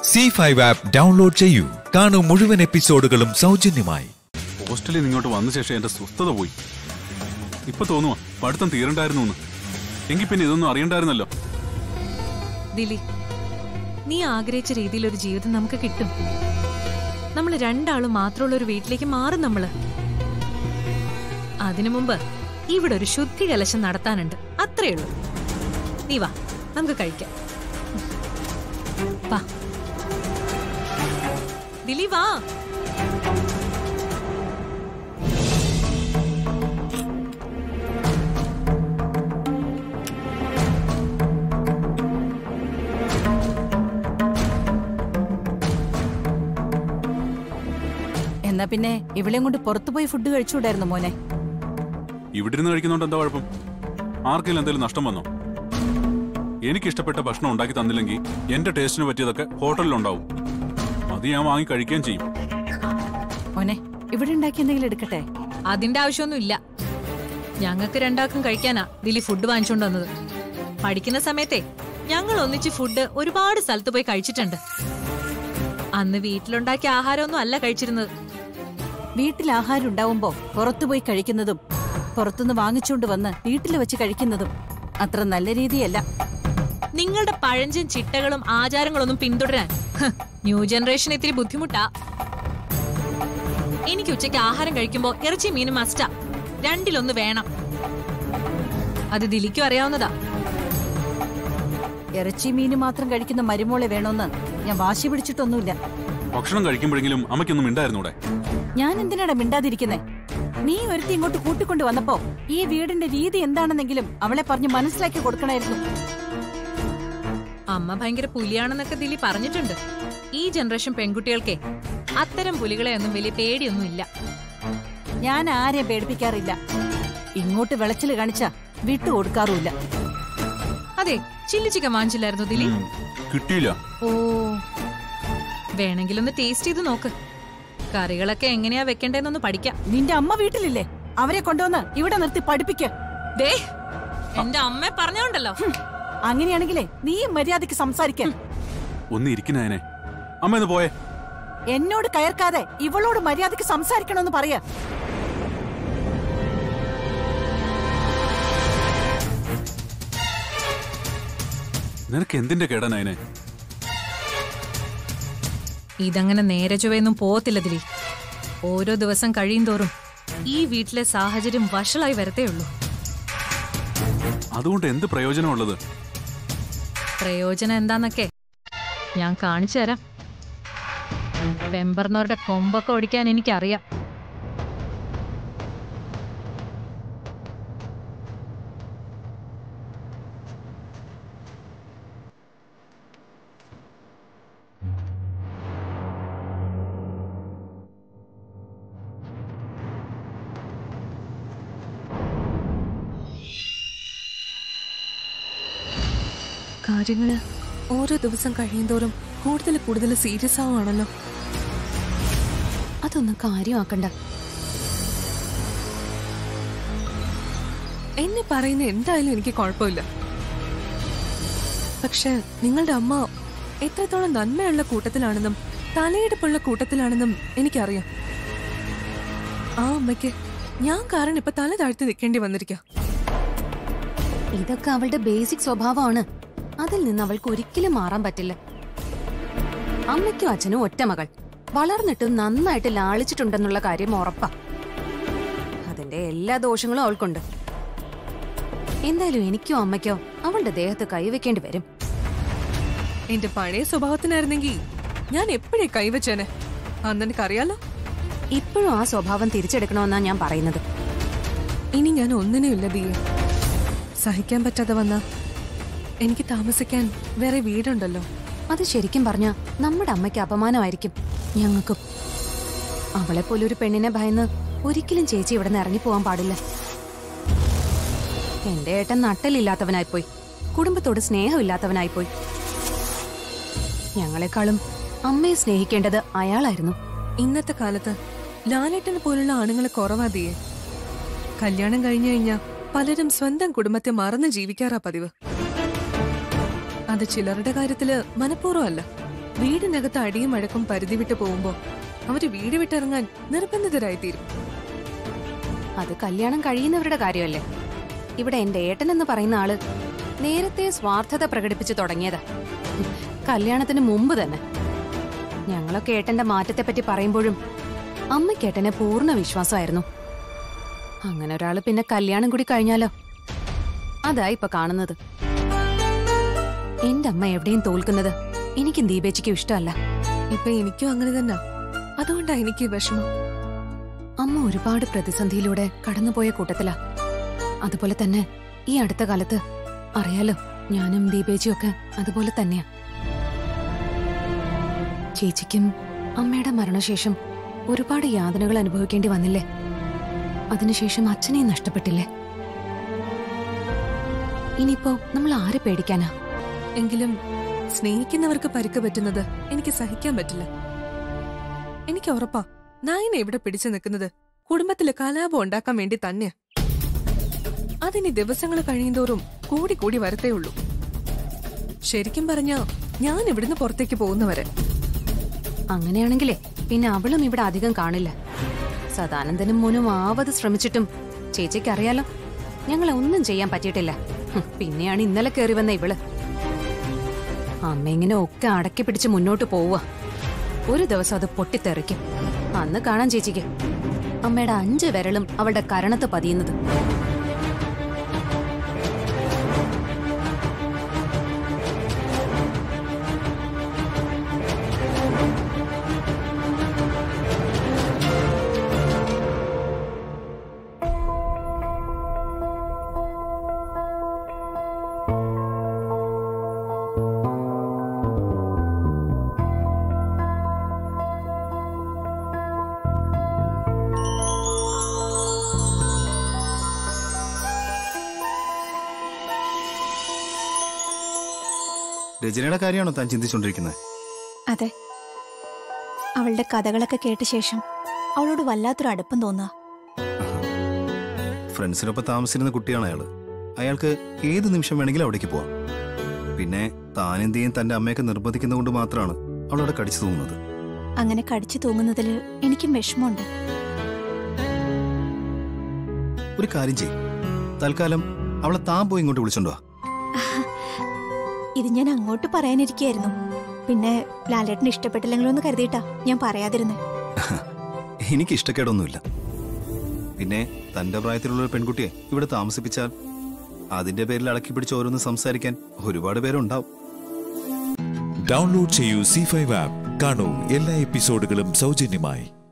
C five app download ചെയ്യൂ കാണൂ മുഴുവൻ എപ്പിസോഡുകളും സൗജന്യമായി ഹോസ്റ്റലിൽ നിന്ന് ഇങ്ങോട്ട് വന്ന ശേഷം എന്റെ സ്വസ്ഥത പോയി ഇപ്പൊ തോന്നുവാ പഠിത്തം തീരണ്ടായിരുന്നു എന്ന് എങ്കിൽ പിന്നെ ഇതൊന്നും അറിയണ്ടായിരുന്നല്ലോ ദിലി നീ ആഗ്രഹിച്ച രീതിയിൽ ഒരു ജീവിതം നമുക്ക് കിട്ടും നമ്മൾ രണ്ടാളും മാത്രമുള്ള ഒരു വീട്ടിലേക്ക് മാറും നമ്മള് അതിനു മുമ്പ് ഇവിടെ ഒരു ശുദ്ധി കലശം നടത്താനുണ്ട് അത്രേ ഉള്ളൂ നീ വാ നമുക്ക് കഴിക്കാം വാ ദിലി വാ എന്നാ പിന്നെ ഇവളെയും കൊണ്ട് പുറത്തുപോയി ഫുഡ് കഴിച്ചുകൂടായിരുന്നു മോനെ ഇവിടെ ഇരുന്ന് കഴിക്കുന്നോണ്ട് എന്താ കുഴപ്പം ആർക്കെങ്കിലും എന്തെങ്കിലും നഷ്ടം വന്നോ എനിക്ക് ഇഷ്ടപ്പെട്ട ഭക്ഷണം ഉണ്ടാക്കി തന്നില്ലെങ്കിൽ എന്റെ ടേസ്റ്റിന് പറ്റിയതൊക്കെ ഹോട്ടലിലുണ്ടാവും അത് ഞാൻ വാങ്ങി കഴിക്കുകയും ചെയ്യും മോനെ ഇവിടെ ഉണ്ടാക്കി എന്തെങ്കിലും എടുക്കട്ടെ അതിന്റെ ആവശ്യമൊന്നും ഇല്ല ഞങ്ങൾക്ക് രണ്ടാൾക്കും കഴിക്കാനാ ദിലി ഫുഡ് വാങ്ങിച്ചോണ്ട് വന്നത് പഠിക്കുന്ന സമയത്തെ ഞങ്ങൾ ഒന്നിച്ച് ഫുഡ് ഒരുപാട് സ്ഥലത്ത് പോയി കഴിച്ചിട്ടുണ്ട് അന്ന് വീട്ടിലുണ്ടാക്കിയ ആഹാരമൊന്നും അല്ല കഴിച്ചിരുന്നത് വീട്ടിൽ ആഹാരം ഉണ്ടാവുമ്പോ പുറത്തുപോയി കഴിക്കുന്നതും പുറത്തുനിന്ന് വാങ്ങിച്ചുകൊണ്ട് വന്ന് വീട്ടിൽ വെച്ച് കഴിക്കുന്നതും അത്ര നല്ല രീതിയല്ല നിങ്ങളുടെ പഴഞ്ചൻ ചിട്ടകളും ആചാരങ്ങളൊന്നും പിന്തുടരാൻ ഹ്, ന്യൂ ജനറേഷൻ ഇത്തിരി ബുദ്ധിമുട്ടാ എനിക്ക് ഉച്ചയ്ക്ക് ആഹാരം കഴിക്കുമ്പോ ഇറച്ചി മീനും മസ്റ്റാ രണ്ടിലൊന്ന് വേണം അത് ദിലിക്കും അറിയാവുന്നതാ ഇറച്ചി മീന് മാത്രം കഴിക്കുന്ന മരുമോളെ വേണമെന്ന് ഞാൻ വാശി പിടിച്ചിട്ടൊന്നുമില്ല ഭക്ഷണം കഴിക്കുമ്പോഴെങ്കിലും അമ്മയ്ക്കൊന്നും ഉണ്ടായിരുന്നൂടെ ഞാൻ എന്തിനാടാ മിണ്ടാതിരിക്കുന്നേ നീ ഒരുത്തി ഇങ്ങോട്ട് കൂട്ടിക്കൊണ്ട് വന്നപ്പോ ഈ വീടിന്റെ രീതി എന്താണെന്നെങ്കിലും അവളെ പറഞ്ഞ് മനസ്സിലാക്കി കൊടുക്കണമായിരുന്നു അമ്മ ഭയങ്കര പുലിയാണെന്നൊക്കെ ദിലി പറഞ്ഞിട്ടുണ്ട് ഈ ജനറേഷൻ പെൺകുട്ടികൾക്കേ അത്തരം പുലികളെ ഒന്നും വലിയ പേടിയൊന്നും ഇല്ല ഞാൻ ആരെയും പേടിപ്പിക്കാറില്ല ഇങ്ങോട്ട് വിളച്ചില് കാണിച്ച വിട്ടു കൊടുക്കാറുമില്ല അതെ ചില്ലി ചിക്കൻ വാങ്ങിച്ചില്ലായിരുന്നു ദിലി ഉം, കിട്ടിയില്ല ഓ വേണമെങ്കിലൊന്ന് ടേസ്റ്റ് ചെയ്ത് നോക്ക് കറികളൊക്കെ എങ്ങനെയാ വെക്കണ്ടേന്നൊന്ന് പഠിക്കാം നിന്റെ അമ്മ വീട്ടിലില്ലേ അവരെ കൊണ്ടുവന്ന് ഇവിടെ നിർത്തി പഠിപ്പിക്ക ദേ എന്റെ അമ്മ പറഞ്ഞോണ്ടല്ലോ അങ്ങനെയാണെങ്കിലേ നീ മര്യാദക്ക് സംസാരിക്ക ഒന്ന് ഇരിക്കുന്നതിനെ അമ്മ ഇന്ന് പോയേ എന്നോട് കയർക്കാതെ ഇവളോട് മര്യാദക്ക് സംസാരിക്കണമെന്ന് പറയാ നിനക്ക് എന്തിന്റെ കേടനയനെ ഇതങ്ങനെ നേരെ ചൊവ്വയൊന്നും പോകത്തില്ല ദിലി ഓരോ ദിവസം കഴിയും തോറും ഈ വീട്ടിലെ സാഹചര്യം വഷളായി വരത്തേ ഉള്ളൂ അതുകൊണ്ട് എന്ത് പ്രയോജനമുള്ളത് പ്രയോജനം എന്താന്നൊക്കെ ഞാൻ കാണിച്ചു തരാം വെമ്പർന്നവരുടെ കൊമ്പൊക്കെ ഒടിക്കാൻ എനിക്കറിയാം കാര്യങ്ങൾ ഓരോ ദിവസം കഴിയുന്തോറും കൂടുതൽ കൂടുതൽ സീരിയസ് ആവുകയാണല്ലോ അതൊന്നും കാര്യമാക്കണ്ട എന്നെ പറയുന്ന എന്തായാലും എനിക്ക് കുഴപ്പമില്ല പക്ഷെ നിങ്ങളുടെ അമ്മ എത്രത്തോളം നന്മയുള്ള കൂട്ടത്തിലാണെന്നും തലയെടുപ്പുള്ള കൂട്ടത്തിലാണെന്നും എനിക്കറിയാം ആ അമ്മയ്ക്ക് ഞാൻ കാരണം ഇപ്പൊ തല താഴ്ത്തി നിൽക്കേണ്ടി വന്നിരിക്കാം ഇതൊക്കെ അവളുടെ ബേസിക് സ്വഭാവമാണ് അതിൽ നിന്ന് അവൾക്ക് ഒരിക്കലും മാറാൻ പറ്റില്ല അമ്മയ്ക്കും അച്ഛനും ഒറ്റ മകൾ വളർന്നിട്ടും നന്നായിട്ട് ലാളിച്ചിട്ടുണ്ടെന്നുള്ള കാര്യം ഉറപ്പാ അതിന്റെ എല്ലാ ദോഷങ്ങളും അവൾക്കുണ്ട് എന്തായാലും എനിക്കോ അമ്മയ്ക്കോ അവളുടെ ദേഹത്ത് കൈവയ്ക്കേണ്ടി വരും എന്റെ പഴയ സ്വഭാവത്തിനായിരുന്നെങ്കിൽ ഞാൻ എപ്പോഴേ കൈവച്ചേനെ അന്നെനിക്കറിയാലോ ഇപ്പോഴും ആ സ്വഭാവം തിരിച്ചെടുക്കണമെന്നാ ഞാൻ പറയുന്നത് ഇനി ഞാൻ ഒന്നിനുമില്ല ദിയെ സഹിക്കാൻ പറ്റാതെ വന്ന എനിക്ക് താമസിക്കാൻ വേറെ വീടുണ്ടല്ലോ അത് ശരിക്കും പറഞ്ഞ നമ്മുടെ അമ്മയ്ക്ക് അപമാനമായിരിക്കും ഞങ്ങൾക്കും അവളെ പോലെ ഒരു പെണ്ണിനെ ഭയന്ന് ഒരിക്കലും ചേച്ചി ഇവിടെ നിന്ന് ഇറങ്ങിപ്പോവാൻ പാടില്ല എന്റെ ഏട്ടൻ നട്ടലില്ലാത്തവനായിപ്പോയി കുടുംബത്തോട് സ്നേഹമില്ലാത്തവനായിപ്പോയി ഞങ്ങളെക്കാളും അമ്മയെ സ്നേഹിക്കേണ്ടത് അയാളായിരുന്നു ഇന്നത്തെ കാലത്ത് ലാലേട്ടനെ പോലുള്ള ആണുങ്ങളെ കുറവാതിയെ കല്യാണം കഴിഞ്ഞു കഴിഞ്ഞാൽ പലരും സ്വന്തം കുടുംബത്തെ മറന്ന് ജീവിക്കാറാ പതിവ് അത് ചിലരുടെ കാര്യത്തില് മനഃപൂർവ്വമല്ല വീടിനകത്ത് അടിയും അഴക്കും പരിധി വിട്ട് പോകുമ്പോ അവര് വീട് വിട്ടിറങ്ങാൻ നിർബന്ധിതരായി തീരും അത് കല്യാണം കഴിയുന്നവരുടെ കാര്യമല്ലേ ഇവിടെ എന്റെ ഏട്ടൻ എന്ന് പറയുന്ന ആള് നേരത്തെ സ്വാർത്ഥത പ്രകടിപ്പിച്ചു തുടങ്ങിയതാ ഉം, കല്യാണത്തിന് മുമ്പ് തന്നെ ഞങ്ങളൊക്കെ ഏട്ടന്റെ മാറ്റത്തെ പറ്റി പറയുമ്പോഴും അമ്മയ്ക്ക് ഏട്ടനെ പൂർണ്ണ വിശ്വാസമായിരുന്നു അങ്ങനെ ഒരാള് പിന്നെ കല്യാണം കൂടി കഴിഞ്ഞാലോ അതാ ഇപ്പൊ കാണുന്നത് എന്റെ അമ്മ എവിടെയും തോൽക്കുന്നത് എനിക്കും ദീപേച്ചിക്കും ഇഷ്ടമല്ല ഇപ്പൊ എനിക്കും അങ്ങനെ തന്നെ അതുകൊണ്ടാ എനിക്ക് ഈ വിഷമം അമ്മ ഒരുപാട് പ്രതിസന്ധിയിലൂടെ കടന്നുപോയ കൂട്ടത്തിലാ അതുപോലെ തന്നെ ഈ അടുത്ത കാലത്ത് അറിയാലോ ഞാനും ദീപേച്ചിയും ഒക്കെ അതുപോലെ തന്നെയാ ചേച്ചിക്കും അമ്മയുടെ മരണശേഷം ഒരുപാട് യാതനകൾ അനുഭവിക്കേണ്ടി വന്നില്ലേ അതിനുശേഷം അച്ഛനെയും നഷ്ടപ്പെട്ടില്ലേ ഇനിയിപ്പോ നമ്മൾ ആരെ പേടിക്കാനാ എങ്കിലും സ്നേഹിക്കുന്നവർക്ക് പരിക്ക് പറ്റുന്നത് എനിക്ക് സഹിക്കാൻ പറ്റില്ല എനിക്ക് ഉറപ്പാ നായിനെ ഇവിടെ പിടിച്ചു നിൽക്കുന്നത് കുടുംബത്തിലെ കലാപം ഉണ്ടാക്കാൻ വേണ്ടി തന്നെയാ അതിനി ദിവസങ്ങൾ കഴിയുന്തോറും കൂടി കൂടി വരത്തേ ഉള്ളൂ ശരിക്കും പറഞ്ഞാ ഞാൻ ഇവിടുന്ന് പുറത്തേക്ക് പോകുന്നവരെ അങ്ങനെയാണെങ്കിലേ പിന്നെ അവളും ഇവിടെ അധികം കാണില്ല സദാനന്ദനും മോനും ആവത് ശ്രമിച്ചിട്ടും ചേച്ചിക്ക് അറിയാലോ ഞങ്ങളെ ഒന്നും ചെയ്യാൻ പറ്റിയിട്ടില്ല ഹും, പിന്നെയാണ് ഇന്നലെ കയറി വന്ന ഇവള് അമ്മ ഇങ്ങനെ ഒക്കെ അടക്കി പിടിച്ച് മുന്നോട്ട് പോവുക ഒരു ദിവസം അത് പൊട്ടിത്തെറിക്കും അന്ന് കാണാൻ ചേച്ചിക്ക് അമ്മയുടെ അഞ്ച് വിരലും അവളുടെ കരണത്ത് പതിയുന്നത് രചനയുടെ കാര്യമാണോ താൻ ചിന്തിച്ചുകൊണ്ടിരിക്കുന്നത് അതെ അവളുടെ കഥകളൊക്കെ കേട്ട ശേഷം അവളോട് വല്ലാത്തൊരു അടുപ്പം തോന്നുക ഫ്രണ്ട്സിനൊപ്പം താമസിച്ചിരുന്ന കുട്ടിയാണ് അയാള് അയാൾക്ക് ഏത് നിമിഷം വേണമെങ്കിലും അവിടേക്ക് പോവാം പിന്നെ താൻ എന്ത് ചെയ്യും തന്റെ അമ്മയൊക്കെ നിർബന്ധിക്കുന്നതുകൊണ്ട് മാത്രമാണ് അവളവിടെ കടിച്ചു തൂങ്ങുന്നത് അങ്ങനെ കടിച്ചു തൂങ്ങുന്നതിൽ എനിക്കും വിഷമമുണ്ട് ഒരു കാര്യം ചെയ്യും തൽക്കാലം അവളെ താൻ പോയി ഇങ്ങോട്ട് വിളിച്ചോണ്ടോ ഇത് ഞാൻ അങ്ങോട്ട് പറയാനിരിക്കായിരുന്നു പിന്നെ ലാലേട്ടന് ഇഷ്ടപ്പെട്ടില്ലെങ്കിലോ എന്ന് കരുതിയിട്ടാ ഞാൻ പറയാതിരുന്നേ എനിക്ക് ഇഷ്ടക്കേടൊന്നുമില്ല പിന്നെ തന്റെ പ്രായത്തിലുള്ള ഒരു പെൺകുട്ടിയെ ഇവിടെ താമസിപ്പിച്ചാൽ അതിന്റെ പേരിൽ അടക്കി പിടിച്ച് ഓരോന്ന് സംസാരിക്കാൻ ഒരുപാട് പേരുണ്ടാവും ഡൗൺലോഡ് ചെയ്യൂ സി ഫൈവ് ആപ്പ് കാണൂ എല്ലാ എപ്പിസോഡുകളും സൗജന്യമായി